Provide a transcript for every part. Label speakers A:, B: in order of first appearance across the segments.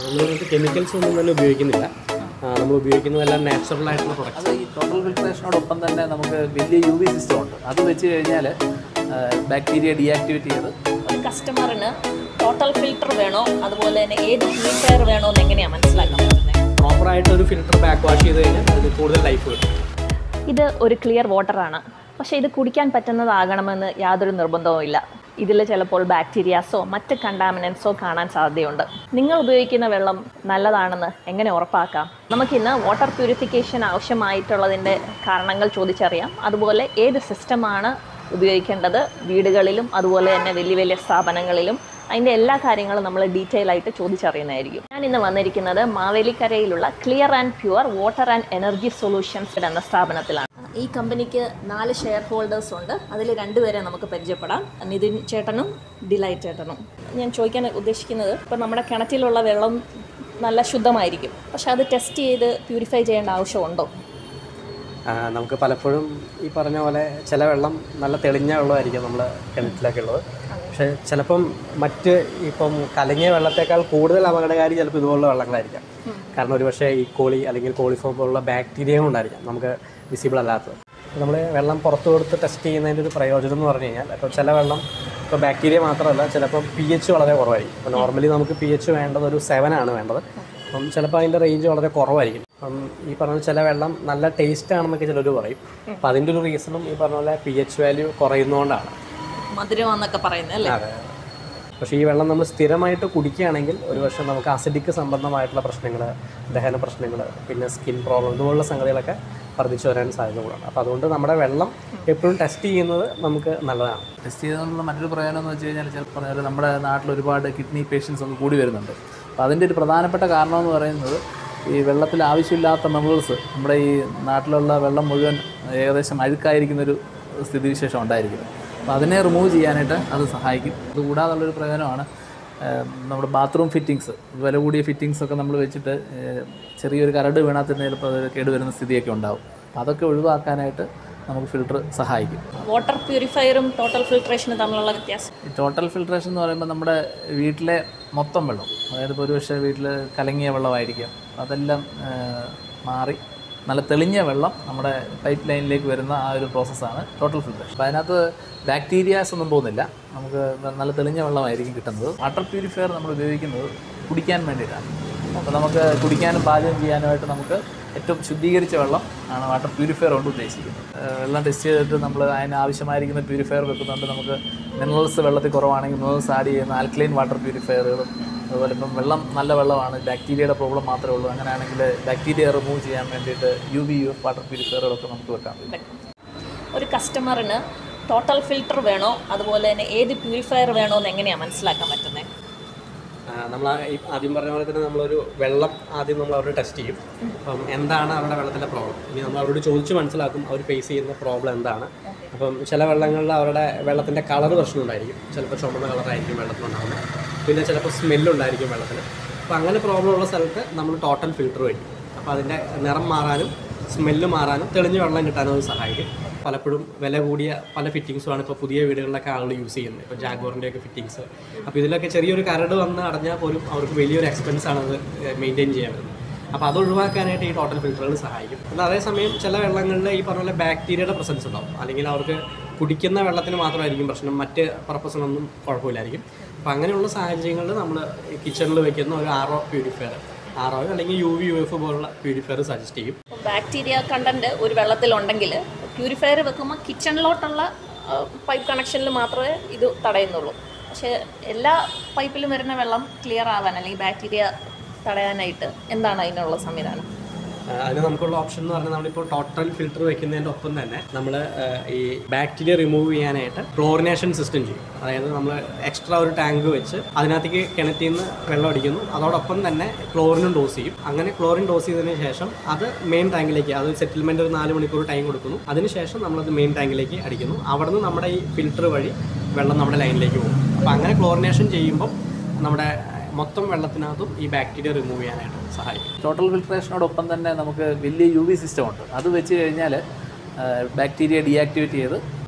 A: നമ്മൾ കെമിക്കൽസ് ഒന്നും തന്നെ ഉപയോഗിക്കുന്നില്ല ആ, നമ്മൾ ഉപയോഗിക്കുന്നതെല്ലാം നാച്ചുറൽ ആയിട്ടുള്ള പ്രൊഡക്ട്സ്
B: അത് ഈ ടോട്ടൽ ഫിൽട്രേഷനോടൊപ്പം തന്നെ നമുക്ക് വലിയ യു വി സിസ്റ്റം ഉണ്ട് അത് വെച്ച് കഴിഞ്ഞാൽ ബാക്ടീരിയ ഡീആക്ടിവേറ്റ് ചെയ്ത്
C: ഒരു കസ്റ്റമറിന് ടോട്ടൽ ഫിൽട്ടർ വേണോ അതുപോലെ തന്നെ ഏത് പ്യൂരിഫയർ വേണോ എന്ന് എങ്ങനെയാണ് മനസ്സിലാക്കാൻ പറ്റുന്നത്
A: പ്രോപ്പറായിട്ട് ഒരു ഫിൽറ്റർ ബാക്ക് വാഷ് ചെയ്ത് കഴിഞ്ഞാൽ അതിന് കൂടുതൽ ലൈഫ് കിട്ടും
C: ഇത് ഒരു ക്ലിയർ വാട്ടറാണ് പക്ഷേ ഇത് കുടിക്കാൻ പറ്റുന്നതാകണമെന്ന് യാതൊരു നിർബന്ധവും ഇല്ല ഇതിൽ ചിലപ്പോൾ ബാക്ടീരിയാസോ മറ്റ് കണ്ടാമിനൻസോ കാണാൻ സാധ്യതയുണ്ട് നിങ്ങൾ ഉപയോഗിക്കുന്ന വെള്ളം നല്ലതാണെന്ന് എങ്ങനെ ഉറപ്പാക്കാം നമുക്കിന്ന് വാട്ടർ പ്യൂരിഫിക്കേഷൻ ആവശ്യമായിട്ടുള്ളതിൻ്റെ കാരണങ്ങൾ ചോദിച്ചറിയാം അതുപോലെ ഏത് സിസ്റ്റമാണ് ഉപയോഗിക്കേണ്ടത് വീടുകളിലും അതുപോലെ തന്നെ വലിയ വലിയ സ്ഥാപനങ്ങളിലും അതിൻ്റെ എല്ലാ കാര്യങ്ങളും നമ്മൾ ഡീറ്റെയിൽ ആയിട്ട് ചോദിച്ചറിയുന്നതായിരിക്കും ഞാൻ ഇന്ന് വന്നിരിക്കുന്നത് മാവേലിക്കരയിലുള്ള clear and pure water and energy solutions എന്ന സ്ഥാപനത്തിലാണ് ഈ കമ്പനിക്ക് നാല് ഷെയർ ഹോൾഡേഴ്സ് ഉണ്ട് അതിൽ രണ്ടുപേരെ നമുക്ക് പരിചയപ്പെടാം നിതിൻ ചേട്ടനും ഡിലൈറ്റ് ചേട്ടനും ഞാൻ ചോദിക്കാൻ ഉദ്ദേശിക്കുന്നത് ഇപ്പോൾ നമ്മുടെ കിണറ്റിലുള്ള വെള്ളം നല്ല ശുദ്ധമായിരിക്കും പക്ഷെ അത് ടെസ്റ്റ് ചെയ്ത് പ്യൂരിഫൈ ചെയ്യേണ്ട ആവശ്യമുണ്ടോ
A: ആ, നമുക്ക് പലപ്പോഴും ഈ പറഞ്ഞ പോലെ ചില വെള്ളം നല്ല തെളിഞ്ഞ വെള്ളമായിരിക്കും നമ്മൾ കിണറ്റിലൊക്കെ ഉള്ളത് പക്ഷേ ചിലപ്പം മറ്റ് ഇപ്പം കലങ്ങിയ വെള്ളത്തേക്കാൾ കൂടുതൽ അപകടകാരി ചിലപ്പോൾ ഇതുപോലുള്ള വെള്ളങ്ങളായിരിക്കാം കാരണം ഒരുപക്ഷെ ഈ കോളി അല്ലെങ്കിൽ കോളിഫോം പോലുള്ള ബാക്ടീരിയ കൊണ്ടായിരിക്കാം നമുക്ക് വിസിബിൾ അല്ലാത്തത് നമ്മൾ വെള്ളം പുറത്ത് കൊടുത്ത് ടെസ്റ്റ് ചെയ്യുന്നതിൻ്റെ ഒരു പ്രയോജനം എന്ന് പറഞ്ഞു കഴിഞ്ഞാൽ ഇപ്പോൾ ചില വെള്ളം ഇപ്പോൾ ബാക്ടീരിയ മാത്രമല്ല ചിലപ്പോൾ പി എച്ച് വളരെ കുറവായിരിക്കും ഇപ്പോൾ നോർമലി നമുക്ക് പി എച്ച് വേണ്ടത് ഒരു സെവൻ ആണ് വേണ്ടത് അപ്പം ചിലപ്പോൾ അതിൻ്റെ റേഞ്ച് വളരെ കുറവായിരിക്കും അപ്പം ഈ പറഞ്ഞ ചില വെള്ളം നല്ല ടേസ്റ്റ് ആണെന്നൊക്കെ ചിലർ പറയും അപ്പം അതിൻ്റെ ഒരു റീസണും ഈ പറഞ്ഞ പോലെ പി എച്ച് വാല്യൂ കുറയുന്നതുകൊണ്ടാണ്
C: മധുരമാന്നൊക്കെ പറയുന്നത് അല്ലേ
A: അതെ പക്ഷേ ഈ വെള്ളം നമ്മൾ സ്ഥിരമായിട്ട് കുടിക്കുകയാണെങ്കിൽ ഒരു പക്ഷേ നമുക്ക് അസിഡിക് സംബന്ധമായിട്ടുള്ള പ്രശ്നങ്ങൾ ദഹന പ്രശ്നങ്ങൾ പിന്നെ സ്കിൻ പ്രോബ്ലം ഇതുപോലുള്ള സംഗതികളൊക്കെ വർദ്ധിച്ചു വരാൻ സാധ്യത കൂടാണ് അപ്പോൾ അതുകൊണ്ട് നമ്മുടെ വെള്ളം എപ്പോഴും ടെസ്റ്റ് ചെയ്യുന്നത് നമുക്ക് നല്ലതാണ്
B: ടെസ്റ്റ് ചെയ്തതിനുള്ള മറ്റൊരു പ്രയോജനം എന്ന് വെച്ച് കഴിഞ്ഞാൽ ചിലപ്പോൾ പറഞ്ഞ പോലെ നമ്മുടെ നാട്ടിൽ ഒരുപാട് കിഡ്നി പേഷ്യൻസ് ഒക്കെ കൂടി വരുന്നുണ്ട് അപ്പോൾ അതിൻ്റെ ഒരു പ്രധാനപ്പെട്ട കാരണം എന്ന് പറയുന്നത് ഈ വെള്ളത്തിൽ ആവശ്യമില്ലാത്ത മിനറൽസ് നമ്മുടെ ഈ നാട്ടിലുള്ള വെള്ളം മുഴുവൻ ഏകദേശം അഴുക്കായിരിക്കുന്നൊരു സ്ഥിതിവിശേഷം ഉണ്ടായിരിക്കുന്നത് അപ്പോൾ അതിനെ റിമൂവ് ചെയ്യാനായിട്ട് അത് സഹായിക്കും അതുകൂടാതുള്ളൊരു പ്രയോജനമാണ് ഏഹ്, നമ്മുടെ ബാത്റൂം ഫിറ്റിങ്സ് വില കൂടിയ ഫിറ്റിങ്സ് ഒക്കെ നമ്മൾ വെച്ചിട്ട് ഏഹ്, ചെറിയൊരു കരട് വീണാൽ തന്നെ ചിലപ്പോൾ അത് കേടുവരുന്ന സ്ഥിതിയൊക്കെ ഉണ്ടാവും അപ്പോൾ അതൊക്കെ ഒഴിവാക്കാനായിട്ട് നമുക്ക് ഫിൽട്ടർ സഹായിക്കും
C: വാട്ടർ പ്യൂരിഫയറും ടോട്ടൽ ഫിൽട്രേഷനും തമ്മിലുള്ള വ്യത്യാസം
B: ഈ ടോട്ടൽ ഫിൽട്രേഷൻ എന്ന് പറയുമ്പോൾ നമ്മുടെ വീട്ടിലെ മൊത്തം വെള്ളം അതായത് ഇപ്പോൾ ഒരുപക്ഷെ വീട്ടിൽ കലങ്ങിയ വെള്ളമായിരിക്കാം അതെല്ലാം ആ, മാറി നല്ല തെളിഞ്ഞ വെള്ളം നമ്മുടെ പൈപ്പ് ലൈനിലേക്ക് വരുന്ന ആ ഒരു പ്രോസസ്സാണ് ടോട്ടൽ ഫിൽട്രേഷൻ അപ്പോൾ അതിനകത്ത് ബാക്ടീരിയാസ് ഒന്നും പോകുന്നില്ല നമുക്ക് നല്ല തെളിഞ്ഞ വെള്ളമായിരിക്കും കിട്ടുന്നത് വാട്ടർ പ്യൂരിഫയർ നമ്മൾ ഉപയോഗിക്കുന്നത് കുടിക്കാൻ വേണ്ടിയിട്ടാണ് അപ്പോൾ നമുക്ക് കുടിക്കാനും പാചകം ചെയ്യാനുമായിട്ട് നമുക്ക് ഏറ്റവും ശുദ്ധീകരിച്ച വെള്ളം ആണ് വാട്ടർ പ്യൂരിഫയർ കൊണ്ട് ഉദ്ദേശിക്കുന്നത് ഏഹ് വെള്ളം ടെസ്റ്റ് ചെയ്തിട്ട് നമ്മൾ അതിന് ആവശ്യമായിരിക്കുന്ന പ്യൂരിഫയർ വെക്കുന്നുണ്ട് നമുക്ക് മിനറൽസ് വെള്ളത്തിൽ കുറവാണെങ്കിൽ മിനറൽസ് ആഡ് ചെയ്യുന്ന ആൽക്കലൈൻ വാട്ടർ പ്യൂരിഫയറുകളും അതുപോലെ ഇപ്പം വെള്ളം നല്ല വെള്ളമാണ് ബാക്ടീരിയയുടെ പ്രോബ്ലം മാത്രമേ ഉള്ളൂ അങ്ങനെയാണെങ്കിൽ ബാക്ടീരിയ റിമൂവ് ചെയ്യാൻ വേണ്ടിയിട്ട് U V U F water പ്യൂരിഫയറുകളൊക്കെ നമുക്ക് വെക്കാം
C: ഒരു കസ്റ്റമറിന് ടോട്ടൽ ഫിൽട്ടർ വേണോ അതുപോലെ തന്നെ ഏത് പ്യൂരിഫയർ വേണോ എന്ന് എങ്ങനെയാണ് മനസ്സിലാക്കാൻ പറ്റുന്നത്
A: നമ്മൾ ആദ്യം പറഞ്ഞ പോലെ തന്നെ നമ്മളൊരു വെള്ളം ആദ്യം നമ്മൾ അവരോട് ടെസ്റ്റ് ചെയ്യും അപ്പം എന്താണ് അവരുടെ വെള്ളത്തിലെ പ്രോബ്ലം ഇനി നമ്മൾ അവരോട് ചോദിച്ച് മനസ്സിലാക്കും അവർ ഫേസ് ചെയ്യുന്ന പ്രോബ്ലം എന്താണ് അപ്പം ചില വെള്ളങ്ങളിൽ അവരുടെ വെള്ളത്തിൻ്റെ കളർ പ്രശ്നം ഉണ്ടായിരിക്കും ചിലപ്പോൾ ചുമന്ന കളറായിരിക്കും വെള്ളത്തിലുണ്ടാകുന്നത് പിന്നെ ചിലപ്പോൾ സ്മെല്ലുണ്ടായിരിക്കും വെള്ളത്തിന് അപ്പോൾ അങ്ങനെ പ്രോബ്ലം ഉള്ള സ്ഥലത്ത് നമ്മൾ ടോട്ടൽ ഫിൽറ്റർ വയ്ക്കും അപ്പോൾ അതിൻ്റെ നിറം മാറാനും സ്മെല്ല് മാറാനും തെളിഞ്ഞ വെള്ളം കിട്ടാനും അത് സഹായിക്കും പലപ്പോഴും വില കൂടിയ പല ഫിറ്റിങ്സുമാണ് ഇപ്പോൾ പുതിയ വീടുകളിലൊക്കെ ആളുകൾ യൂസ് ചെയ്യുന്നത് ഇപ്പോൾ ജാഗോറിൻ്റെ ഒക്കെ ഫിറ്റിങ്സ് അപ്പോൾ ഇതിലൊക്കെ ചെറിയൊരു കരട് വന്ന് അടഞ്ഞാൽ പോലും അവർക്ക് വലിയൊരു എക്സ്പെൻസ് ആണ് അത് മെയിൻറ്റെയിൻ ചെയ്യാൻ വരുന്നത് അപ്പോൾ അത് ഒഴിവാക്കാനായിട്ട് ഈ ടോട്ടൽ ഫിൽറ്ററുകൾ സഹായിക്കും എന്നാൽ അതേസമയം ചില വെള്ളങ്ങളിൽ ഈ പറഞ്ഞ പോലെ ബാക്ടീരിയയുടെ പ്രസൻസ് ഉണ്ടാവും അല്ലെങ്കിൽ അവർക്ക് കുടിക്കുന്ന വെള്ളത്തിന് മാത്രമായിരിക്കും പ്രശ്നം മറ്റ് പർപ്പസിനൊന്നും കുഴപ്പമില്ലായിരിക്കും അപ്പോൾ അങ്ങനെയുള്ള സാഹചര്യങ്ങളിൽ നമ്മൾ കിച്ചണിൽ വെക്കുന്ന ഒരു R O purifier R O അല്ലെങ്കിൽ യു വി യു എഫ് പോലുള്ള പ്യൂരിഫയർ സജസ്റ്റ് ചെയ്യും
C: ബാക്ടീരിയ കണ്ടന്റ് ഒരു വെള്ളത്തിലുണ്ടെങ്കിൽ പ്യൂരിഫയർ വെക്കുമ്പോൾ കിച്ചണിലോട്ടുള്ള പൈപ്പ് കണക്ഷനിൽ മാത്രമേ ഇത് തടയുന്നുള്ളൂ പക്ഷേ എല്ലാ പൈപ്പിലും വരുന്ന വെള്ളം ക്ലിയർ ആവാൻ അല്ലെങ്കിൽ ബാക്ടീരിയ തടയാനായിട്ട് എന്താണ് അതിനുള്ള സംവിധാനം
A: ആ, അതിന് നമുക്കുള്ള ഓപ്ഷൻ എന്ന് പറഞ്ഞാൽ നമ്മളിപ്പോൾ ടോട്ടൽ ഫിൽറ്റർ വെക്കുന്നതിൻ്റെ ഒപ്പം തന്നെ നമ്മൾ ഈ ബാക്ടീരിയ റിമൂവ് ചെയ്യാനായിട്ട് ക്ലോറിനേഷൻ സിസ്റ്റം ചെയ്യും അതായത് നമ്മൾ എക്സ്ട്രാ ഒരു ടാങ്ക് വെച്ച് അതിനകത്തേക്ക് കിണറ്റിൽ നിന്ന് വെള്ളം അടിക്കുന്നു അതോടൊപ്പം തന്നെ ക്ലോറിനും ഡോസ് ചെയ്യും അങ്ങനെ ക്ലോറിൻ ഡോസ് ചെയ്തതിന് ശേഷം അത് മെയിൻ ടാങ്കിലേക്ക് അത് സെറ്റിൽമെൻറ്റ് ഒരു നാല് മണിക്കൂർ ടൈം കൊടുക്കുന്നു അതിനുശേഷം നമ്മളത് മെയിൻ ടാങ്കിലേക്ക് അടിക്കുന്നു അവിടുന്ന് നമ്മുടെ ഈ ഫിൽറ്റർ വഴി വെള്ളം നമ്മുടെ ലൈനിലേക്ക് പോകും അപ്പോൾ അങ്ങനെ ക്ലോറിനേഷൻ ചെയ്യുമ്പോൾ നമ്മുടെ മൊത്തം വെള്ളത്തിനകത്തും ഈ ബാക്ടീരിയ റിമൂവ് ചെയ്യാനായിട്ട് സഹായിക്കും
B: ടോട്ടൽ ഫിൽട്രേഷനോടൊപ്പം തന്നെ നമുക്ക് വലിയ യു വി സിസ്റ്റം ഉണ്ട് അത് വെച്ച് കഴിഞ്ഞാൽ ബാക്ടീരിയ ഡീആക്ടിവേറ്റ് ചെയ്ത്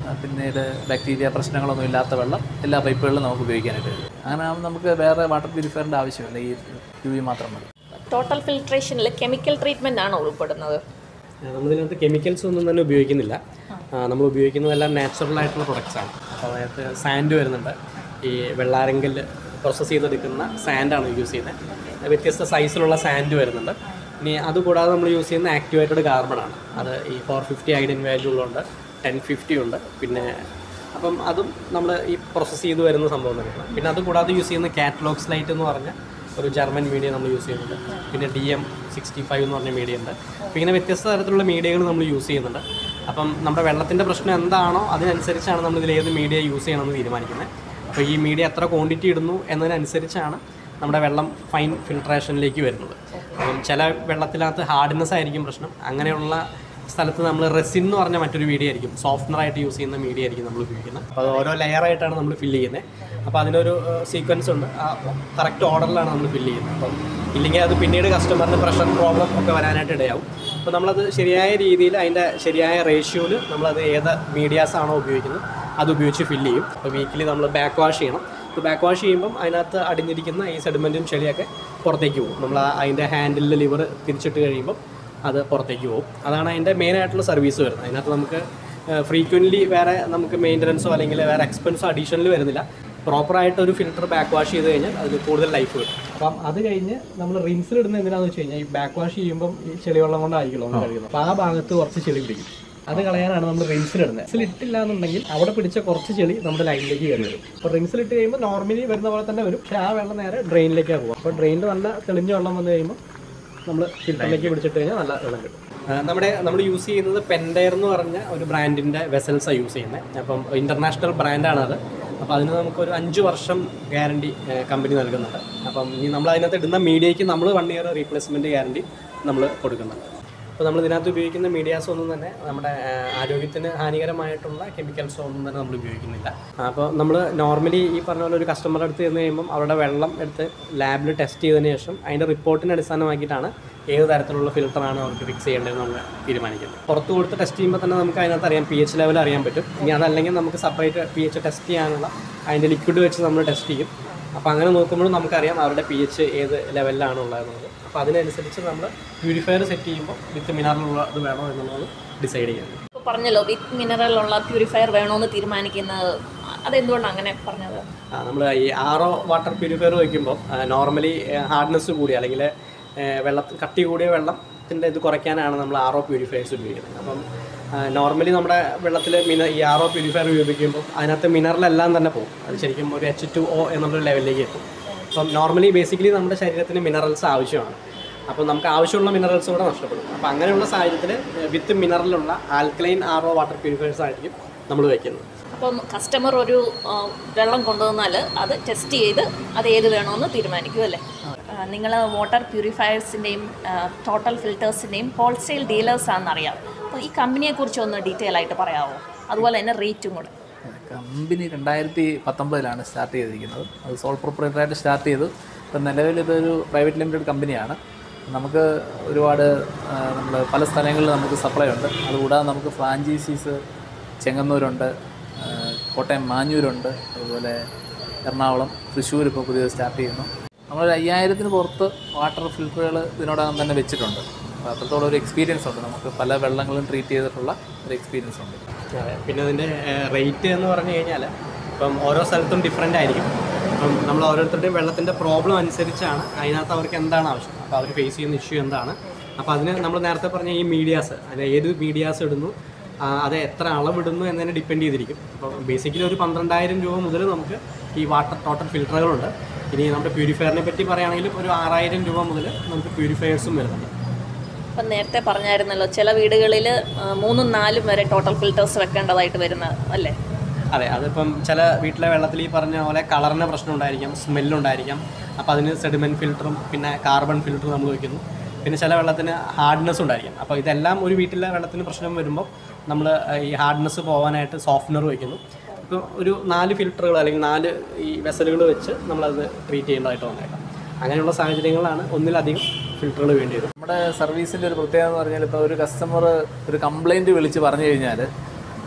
B: ആ, പിന്നീട് ബാക്ടീരിയ പ്രശ്നങ്ങളൊന്നും ഇല്ലാത്ത വെള്ളം എല്ലാ പൈപ്പുകളിലും നമുക്ക് ഉപയോഗിക്കാനായിട്ട് കഴിയും അങ്ങനെ ആകുമ്പോൾ നമുക്ക് വേറെ വാട്ടർ പ്യൂരിഫയറിൻ്റെ ആവശ്യമില്ല ഈ യു വി മാത്രം മതി
C: ടോട്ടൽ ഫിൽട്രേഷനിൽ കെമിക്കൽ ട്രീറ്റ്മെൻ്റ് ആണോ ഉൾപ്പെടുന്നത്
A: നമ്മളിതിനകത്ത് കെമിക്കൽസ് ഒന്നും തന്നെ ഉപയോഗിക്കുന്നില്ല ആ, നമ്മൾ ഉപയോഗിക്കുന്നതെല്ലാം നാച്ചുറൽ ആയിട്ടുള്ള പ്രൊഡക്ട്സ് ആണ് അപ്പോൾ അതിനകത്ത് സാൻഡ് വരുന്നുണ്ട് ഈ വെള്ളാരെങ്കിൽ പ്രോസസ്സ് ചെയ്തെടുക്കുന്ന സാൻഡാണ് യൂസ് ചെയ്യുന്നത് വ്യത്യസ്ത സൈസിലുള്ള സാൻഡ് വരുന്നുണ്ട് ഇനി അതുകൂടാതെ നമ്മൾ യൂസ് ചെയ്യുന്ന ആക്ടിവേറ്റഡ് കാർബണാണ് അത് ഈ ഫോർ ഫിഫ്റ്റി ഐഡിയൻ വാല്യൂ ഉള്ളതുണ്ട് ടെൻ ഫിഫ്റ്റി ഉണ്ട് പിന്നെ അപ്പം അതും നമ്മൾ ഈ പ്രോസസ്സ് ചെയ്ത് വരുന്ന സംഭവം തന്നെയാണ് പിന്നെ അതുകൂടാതെ യൂസ് ചെയ്യുന്ന കാറ്റലോഗ്സ് ലൈറ്റ് എന്ന് പറഞ്ഞ ഒരു ജർമ്മൻ മീഡിയ നമ്മൾ യൂസ് ചെയ്യുന്നുണ്ട് പിന്നെ ഡി എം സിക്സ്റ്റി ഫൈവ് എന്ന് പറഞ്ഞ മീഡിയ ഉണ്ട് അപ്പോൾ ഇങ്ങനെ വ്യത്യസ്ത തരത്തിലുള്ള മീഡിയകൾ നമ്മൾ യൂസ് ചെയ്യുന്നുണ്ട് അപ്പം നമ്മുടെ വെള്ളത്തിൻ്റെ പ്രശ്നം എന്താണോ അതിനനുസരിച്ചാണ് നമ്മൾ ഇതിൽ ഏത് മീഡിയ യൂസ് ചെയ്യണമെന്ന് തീരുമാനിക്കുന്നത് അപ്പോൾ ഈ മീഡിയ എത്ര ക്വാണ്ടിറ്റി ഇടുന്നു എന്നതിനനുസരിച്ചാണ് നമ്മുടെ വെള്ളം ഫൈൻ ഫിൽട്രേഷനിലേക്ക് വരുന്നത് അപ്പം ചില വെള്ളത്തിനകത്ത് ഹാർഡ്നെസ് ആയിരിക്കും പ്രശ്നം അങ്ങനെയുള്ള സ്ഥലത്ത് നമ്മൾ റെസിൻ എന്ന് പറഞ്ഞ മറ്റൊരു മീഡിയ ആയിരിക്കും സോഫ്റ്റ്നർ ആയിട്ട് യൂസ് ചെയ്യുന്ന മീഡിയ ആയിരിക്കും നമ്മൾ ഉപയോഗിക്കുന്നത് അപ്പോൾ അത് ഓരോ ലെയർ ആയിട്ടാണ് നമ്മൾ ഫില്ല് ചെയ്യുന്നത് അപ്പോൾ അതിനൊരു സീക്വൻസ് ഉണ്ട് ആ കറക്റ്റ് ഓർഡറിലാണ് നമ്മൾ ഫില്ല് ചെയ്യുന്നത് അപ്പം ഇല്ലെങ്കിൽ അത് പിന്നീട് കസ്റ്റമറിന് പ്രഷർ പ്രോബ്ലം ഒക്കെ വരാനായിട്ട് ഇടയാവും അപ്പോൾ നമ്മളത് ശരിയായ രീതിയിൽ അതിൻ്റെ ശരിയായ റേഷ്യോയിൽ നമ്മളത് ഏത് മീഡിയാസ് ആണോ ഉപയോഗിക്കുന്നത് അത് ഉപയോഗിച്ച് ഫില്ല് ചെയ്യും അപ്പോൾ വീക്കിലി നമ്മൾ ബാക്ക് വാഷ് ചെയ്യണം ഇപ്പോൾ ബാക്ക് വാഷ് ചെയ്യുമ്പം അതിനകത്ത് അടിഞ്ഞിരിക്കുന്ന ഈ സെഡിമെൻറ്റും ചെളിയൊക്കെ പുറത്തേക്ക് പോകും നമ്മൾ ആ- അതിൻ്റെ ഹാൻഡിലിൽ ലിവർ തിരിച്ചിട്ട് കഴിയുമ്പം അത് പുറത്തേക്ക് പോകും അതാണ് അതിൻ്റെ മെയിൻ ആയിട്ടുള്ള സർവീസ് വരുന്നത് അതിനകത്ത് നമുക്ക് ഫ്രീക്വൻ്റ്ലി വേറെ നമുക്ക് മെയിൻ്റനൻസോ അല്ലെങ്കിൽ വേറെ എക്സ്പെൻസോ അഡീഷണൽ വരുന്നില്ല പ്രോപ്പറായിട്ട് ഒരു ഫിൽറ്റർ ബാക്ക് വാഷ് ചെയ്ത് കഴിഞ്ഞാൽ അതിന് കൂടുതൽ ലൈഫ് കിട്ടും അപ്പം അത് കഴിഞ്ഞ് നമ്മൾ റിൻസിൽ ഇടുന്ന എന്തിനാന്ന് വെച്ച് കഴിഞ്ഞാൽ ഈ ബാക്ക് വാഷ് ചെയ്യുമ്പം ഈ ചെളിവെള്ളം കൊണ്ടായിരിക്കുമല്ലോ നമ്മൾ കഴുകുന്നത് അപ്പോൾ ആ ഭാഗത്ത് കുറച്ച് ചെളി പിടിക്കും അത് കളയാനാണ് നമ്മൾ റിൻസിൽ ഇടുന്നത് റിൻസിൽ ഇട്ടില്ല എന്നുണ്ടെങ്കിൽ അവിടെ പിടിച്ച കുറച്ച് ചെളി നമ്മുടെ ലൈനിലേക്ക് കയറി വരും അപ്പോൾ റിൻസിൽ ഇട്ട് കഴിയുമ്പോൾ നോർമലി വരുന്ന പോലെ തന്നെ വരും പക്ഷേ ആ വെള്ളം നേരെ ഡ്രെയിനിലേക്കാണ് പോകും അപ്പോൾ ഡ്രെയിനിൽ നല്ല തെളിഞ്ഞ വെള്ളം വന്നു കഴിയുമ്പോൾ നമ്മൾ ഫിൽറ്ററിലേക്ക് പിടിച്ചിട്ട് കഴിഞ്ഞാൽ നല്ല വെള്ളം കിട്ടും ആ, നമ്മുടെ നമ്മൾ യൂസ് ചെയ്യുന്നത് പെൻഡയർ എന്ന് പറഞ്ഞ ഒരു ബ്രാൻഡിൻ്റെ വെസൽസാണ് യൂസ് ചെയ്യുന്നത് അപ്പം ഇൻ്റർനാഷണൽ ബ്രാൻഡാണ് അത് അപ്പോൾ അതിന് നമുക്കൊരു അഞ്ച് വർഷം ഗ്യാരണ്ടി കമ്പനി നൽകുന്നുണ്ട് അപ്പം ഇനി നമ്മൾ അതിനകത്ത് ഇടുന്ന മീഡിയയ്ക്ക് നമ്മൾ വൺ ഇയർ റീപ്ലേസ്മെൻറ്റ് ഗ്യാരണ്ടി നമ്മൾ കൊടുക്കുന്നുണ്ട് അപ്പോൾ നമ്മൾ ഇതിനകത്ത് ഉപയോഗിക്കുന്ന മീഡിയാസ് ഒന്നും തന്നെ നമ്മുടെ ആ, ആരോഗ്യത്തിന് ഹാനികരമായിട്ടുള്ള കെമിക്കൽസ് ഒന്നും തന്നെ നമ്മൾ ഉപയോഗിക്കുന്നില്ല അപ്പോൾ നമ്മൾ നോർമലി ഈ പറഞ്ഞ പോലെ ഒരു കസ്റ്റമറുടെ അടുത്ത് ചെന്ന് കഴിയുമ്പം അവരുടെ വെള്ളം എടുത്ത് ലാബിൽ ടെസ്റ്റ് ചെയ്തതിന് ശേഷം അതിൻ്റെ റിപ്പോർട്ടിനെ അടിസ്ഥാനമാക്കിയിട്ടാണ് ഏത് തരത്തിലുള്ള ഫിൽറ്ററാണ് അവർക്ക് ഫിക്സ് ചെയ്യേണ്ടതെന്ന് നമ്മൾ തീരുമാനിക്കുന്നത് പുറത്ത് കൊടുത്ത് ടെസ്റ്റ് ചെയ്യുമ്പോൾ തന്നെ നമുക്ക് അതിനകത്ത് അറിയാം പി എച്ച് ലെവൽ അറിയാൻ പറ്റും ഇനി അതല്ലെങ്കിൽ നമുക്ക് സെപ്പറേറ്റ് പി എച്ച് ടെസ്റ്റ് ചെയ്യാനുള്ള അതിൻ്റെ ലിക്വിഡ് വെച്ച് നമ്മൾ ടെസ്റ്റ് ചെയ്യും അപ്പോൾ അങ്ങനെ നോക്കുമ്പോഴും നമുക്കറിയാം അവരുടെ പി എച്ച് ഏത് ലെവലിലാണ് ഉള്ളതെന്നുള്ളത് അപ്പോൾ അതിനനുസരിച്ച് നമ്മൾ പ്യൂരിഫയർ സെറ്റ് ചെയ്യുമ്പോൾ വിത്ത് മിനറലുള്ള ഇത് വേണോ എന്നുള്ളത് ഡിസൈഡ് ചെയ്യുന്നത്
C: ഇപ്പോൾ പറഞ്ഞല്ലോ വിത്ത് മിനറൽ ഉള്ള പ്യൂരിഫയർ വേണമെന്ന് തീരുമാനിക്കുന്നത് അതെന്തുകൊണ്ടാണ് അങ്ങനെ പറഞ്ഞത്
A: നമ്മൾ ഈ ആറോ വാട്ടർ പ്യൂരിഫയർ വയ്ക്കുമ്പോൾ നോർമലി ഹാർഡ്നെസ് കൂടി അല്ലെങ്കിൽ വെള്ളത്തിൽ കട്ടി കൂടിയ വെള്ളത്തിൻ്റെ ഇത് കുറയ്ക്കാനാണ് നമ്മൾ ആറോ പ്യൂരിഫയേഴ്സ് ഉപയോഗിക്കുന്നത് അപ്പം നോർമലി നമ്മുടെ വെള്ളത്തിൽ മിന ഈ ആറോ പ്യൂരിഫയർ ഉപയോഗിക്കുമ്പോൾ അതിനകത്ത് മിനറലെല്ലാം തന്നെ പോകും അത് ശരിക്കും ഒരു എച്ച് ടു ഒ എന്നുള്ളൊരു ലെവലിലേക്ക് എത്തും അപ്പം നോർമലി ബേസിക്കലി നമ്മുടെ ശരീരത്തിന് മിനറൽസ് ആവശ്യമാണ് അപ്പോൾ നമുക്ക് ആവശ്യമുള്ള മിനറൽസ് കൂടെ നഷ്ടപ്പെടും അപ്പോൾ അങ്ങനെയുള്ള സാഹചര്യത്തിൽ വിത്ത് മിനറലുള്ള ആൽക്കലൈൻ ആറോ വാട്ടർ പ്യൂരിഫയേഴ്സ് ആയിരിക്കും നമ്മൾ വയ്ക്കുന്നത്
C: അപ്പം കസ്റ്റമർ ഒരു ആ, വെള്ളം കൊണ്ടുവന്നാൽ അത് ടെസ്റ്റ് ചെയ്ത് അത് ഏത് വേണമെന്ന് തീരുമാനിക്കും അല്ലേ നിങ്ങൾ വാട്ടർ പ്യൂരിഫയേഴ്സിൻ്റെയും ടോട്ടൽ ഫിൽറ്റേഴ്സിൻ്റെയും ഹോൾസെയിൽ ഡീലേഴ്സ് ആണെന്നറിയാം അപ്പോൾ ഈ കമ്പനിയെക്കുറിച്ച് ഒന്ന് ഡീറ്റെയിൽ ആയിട്ട് പറയാമോ അതുപോലെ തന്നെ റേറ്റും കൂടെ
B: കമ്പനി രണ്ടായിരത്തി പത്തൊമ്പതിലാണ് സ്റ്റാർട്ട് ചെയ്തിരിക്കുന്നത് അത് സോൾ പ്രൊപ്പറേറ്ററായിട്ട് സ്റ്റാർട്ട് ചെയ്തു ഇപ്പം നിലവിൽ ഇതൊരു പ്രൈവറ്റ് ലിമിറ്റഡ് കമ്പനിയാണ് നമുക്ക് ഒരുപാട് നമ്മൾ പല സ്ഥലങ്ങളിൽ നമുക്ക് സപ്ലൈ ഉണ്ട് അതുകൂടാതെ നമുക്ക് ഫ്രാഞ്ചൈസീസ് ചെങ്ങന്നൂരുണ്ട് ആ, കോട്ടയം മാഞ്ഞൂരുണ്ട് അതുപോലെ എറണാകുളം തൃശ്ശൂർ ഇപ്പോൾ പുതിയത് സ്റ്റാർട്ട് ചെയ്യുന്നു നമ്മളൊരു അയ്യായിരത്തിന് പുറത്ത് വാട്ടർ ഫിൽറ്ററുകൾ ഇതിനോടകം തന്നെ വെച്ചിട്ടുണ്ട് അപ്പോൾ അത്രത്തോളം ഒരു എക്സ്പീരിയൻസ് ഉണ്ട് നമുക്ക് പല വെള്ളങ്ങളും ട്രീറ്റ് ചെയ്തിട്ടുള്ള ഒരു എക്സ്പീരിയൻസ് ഉണ്ട്
A: അതെ പിന്നെ അതിൻ്റെ റേറ്റ് എന്ന് പറഞ്ഞു കഴിഞ്ഞാൽ ഇപ്പം ഓരോ സ്ഥലത്തും ഡിഫറെൻ്റ് ആയിരിക്കും അപ്പം നമ്മൾ ഓരോരുത്തരുടെയും വെള്ളത്തിൻ്റെ പ്രോബ്ലം അനുസരിച്ചാണ് അതിനകത്ത് അവർക്ക് എന്താണ് ആവശ്യം അപ്പോൾ അവർ ഫേസ് ചെയ്യുന്ന ഇഷ്യൂ എന്താണ് അപ്പോൾ അതിന് നമ്മൾ നേരത്തെ പറഞ്ഞ ഈ മീഡിയാസ് അതിന് ഏത് മീഡിയാസ് ഇടുന്നു ആ, അത് എത്ര അളവിടുന്നു എന്നതിനെ ഡിപ്പെൻഡ് ചെയ്തിരിക്കും അപ്പോൾ ബേസിക്കലി ഒരു പന്ത്രണ്ടായിരം രൂപ മുതൽ നമുക്ക് ഈ വാട്ടർ ടോട്ടൽ ഫിൽറ്ററുകളുണ്ട് ഇനി നമ്മുടെ പ്യൂരിഫയറിനെ പറ്റി പറയുകയാണെങ്കിലും ഒരു ആറായിരം രൂപ മുതൽ നമുക്ക് പ്യൂരിഫയേഴ്സും വരുന്നുണ്ട്
C: അപ്പം നേരത്തെ പറഞ്ഞായിരുന്നല്ലോ ചില വീടുകളിൽ മൂന്നും നാലും വരെ ടോട്ടൽ ഫിൽറ്റേഴ്സ് വെക്കേണ്ടതായിട്ട് വരുന്ന അല്ലേ
A: അതെ അതിപ്പം ചില വീട്ടിലെ വെള്ളത്തിൽ ഈ പറഞ്ഞ പോലെ കളറിന് പ്രശ്നം ഉണ്ടായിരിക്കാം സ്മെല്ലുണ്ടായിരിക്കാം അപ്പോൾ അതിന് സെഡിമെൻറ്റ് ഫിൽറ്ററും പിന്നെ കാർബൺ ഫിൽറ്ററും നമ്മൾ വയ്ക്കുന്നു പിന്നെ ചില വെള്ളത്തിന് ഹാർഡ്നെസ് ഉണ്ടായിരിക്കും അപ്പോൾ ഇതെല്ലാം ഒരു വീട്ടിലെ വെള്ളത്തിന് പ്രശ്നം വരുമ്പോൾ നമ്മൾ ഈ ഹാർഡ്നെസ് പോകാനായിട്ട് സോഫ്റ്റ്നർ വയ്ക്കുന്നു ഇപ്പോൾ ഒരു നാല് ഫിൽറ്ററുകൾ അല്ലെങ്കിൽ നാല് ഈ വെസലുകൾ വെച്ച് നമ്മളത് ട്രീറ്റ് ചെയ്യേണ്ടതായിട്ട് വന്നേക്കാം അങ്ങനെയുള്ള സാഹചര്യങ്ങളാണ് ഒന്നിലധികം ഫിൽറ്ററുകൾ വേണ്ടി വരും
B: നമ്മുടെ സർവീസിൻ്റെ ഒരു പ്രത്യേകത എന്ന് പറഞ്ഞാൽ ഇപ്പോൾ ഒരു കസ്റ്റമർ ഒരു കംപ്ലൈൻറ്റ് വിളിച്ച് പറഞ്ഞു കഴിഞ്ഞാൽ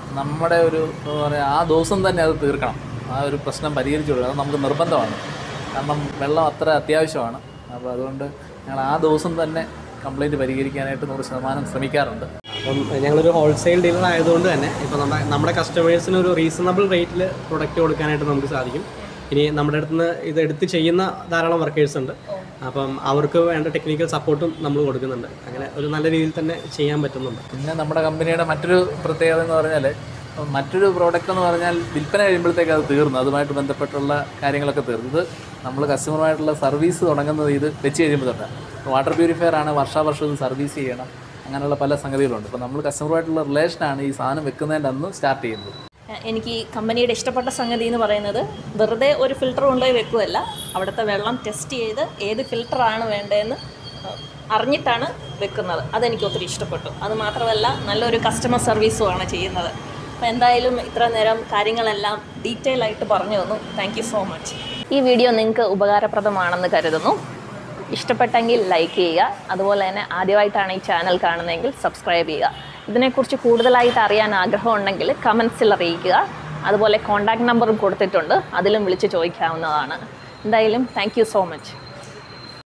B: നമ്മുടെ ഒരു എന്താ പറയുക ആ ദിവസം തന്നെ അത് തീർക്കണം ആ ഒരു പ്രശ്നം പരിഹരിച്ചു കൊടുക്കണം അത് നമുക്ക് നിർബന്ധമാണ് കാരണം വെള്ളം അത്ര അത്യാവശ്യമാണ് അപ്പോൾ അതുകൊണ്ട് ഞങ്ങൾ ആ ദിവസം തന്നെ കംപ്ലൈൻറ്റ് പരിഹരിക്കാനായിട്ട് നൂറ് ശതമാനം ശ്രമിക്കാറുണ്ട്
A: അപ്പം ഞങ്ങളൊരു ഹോൾസെയിൽ ഡീലർ ആയതുകൊണ്ട് തന്നെ ഇപ്പോൾ നമ്മുടെ നമ്മുടെ കസ്റ്റമേഴ്സിന് ഒരു റീസണബിൾ റേറ്റിൽ പ്രൊഡക്റ്റ് കൊടുക്കാനായിട്ട് നമുക്ക് സാധിക്കും ഇനി നമ്മുടെ അടുത്ത് നിന്ന് ഇത് എടുത്ത് ചെയ്യുന്ന ധാരാളം വർക്കേഴ്സ് ഉണ്ട് അപ്പം അവർക്ക് വേണ്ട ടെക്നിക്കൽ സപ്പോർട്ടും നമ്മൾ കൊടുക്കുന്നുണ്ട് അങ്ങനെ ഒരു നല്ല രീതിയിൽ തന്നെ ചെയ്യാൻ പറ്റുന്നുണ്ട്
B: പിന്നെ നമ്മുടെ കമ്പനിയുടെ മറ്റൊരു പ്രത്യേകത എന്ന് പറഞ്ഞാൽ മറ്റൊരു പ്രോഡക്റ്റ് എന്ന് പറഞ്ഞാൽ വിൽപ്പന കഴിയുമ്പോഴത്തേക്ക് അത് തീർന്നു അതുമായിട്ട് ബന്ധപ്പെട്ടുള്ള കാര്യങ്ങളൊക്കെ തീർന്നു ഇത് നമ്മൾ കസ്റ്റമറുമായിട്ടുള്ള സർവീസ് തുടങ്ങുന്നത് ഇത് വെച്ച് കഴിയുമ്പോൾ തൊട്ടാണ് വാട്ടർ പ്യൂരിഫയർ ആണ് വർഷാവർഷം ഇത് സർവീസ് ചെയ്യണം അങ്ങനെയുള്ള പല സംഗതികളുണ്ട് അപ്പോൾ നമ്മൾ കസ്റ്റമറുമായിട്ടുള്ള റിലേഷനാണ് ഈ സാധനം വെക്കുന്നതിൻ്റെ അന്ന് സ്റ്റാർട്ട് ചെയ്യുന്നത്
C: എനിക്ക് ഈ കമ്പനിയുടെ ഇഷ്ടപ്പെട്ട സംഗതി എന്ന് പറയുന്നത് വെറുതെ ഒരു ഫിൽറ്റർ കൊണ്ടുപോയി വെക്കുകയല്ല അവിടുത്തെ വെള്ളം ടെസ്റ്റ് ചെയ്ത് ഏത് ഫിൽറ്ററാണ് വേണ്ടതെന്ന് അറിഞ്ഞിട്ടാണ് വെക്കുന്നത് അതെനിക്ക് ഒത്തിരി ഇഷ്ടപ്പെട്ടു അത് മാത്രമല്ല നല്ലൊരു കസ്റ്റമർ സർവീസുമാണ് ചെയ്യുന്നത് അപ്പോൾ എന്തായാലും ഇത്ര നേരം കാര്യങ്ങളെല്ലാം ഡീറ്റെയിൽ ആയിട്ട് പറഞ്ഞു തന്നു താങ്ക് യു സോ മച്ച് ഈ വീഡിയോ നിങ്ങൾക്ക് ഉപകാരപ്രദമാണെന്ന് കരുതുന്നു ഇഷ്ടപ്പെട്ടെങ്കിൽ ലൈക്ക് ചെയ്യുക അതുപോലെ തന്നെ ആദ്യമായിട്ടാണ് ഈ ചാനൽ കാണുന്നതെങ്കിൽ സബ്സ്ക്രൈബ് ചെയ്യുക ഇതിനെക്കുറിച്ച് കൂടുതലായിട്ട് അറിയാൻ ആഗ്രഹമുണ്ടെങ്കിൽ കമൻസിൽ അറിയിക്കുക അതുപോലെ കോൺടാക്ട് നമ്പറും കൊടുത്തിട്ടുണ്ട് അതിലും വിളിച്ച് ചോദിക്കാവുന്നതാണ് എന്തായാലും താങ്ക് സോ മച്ച്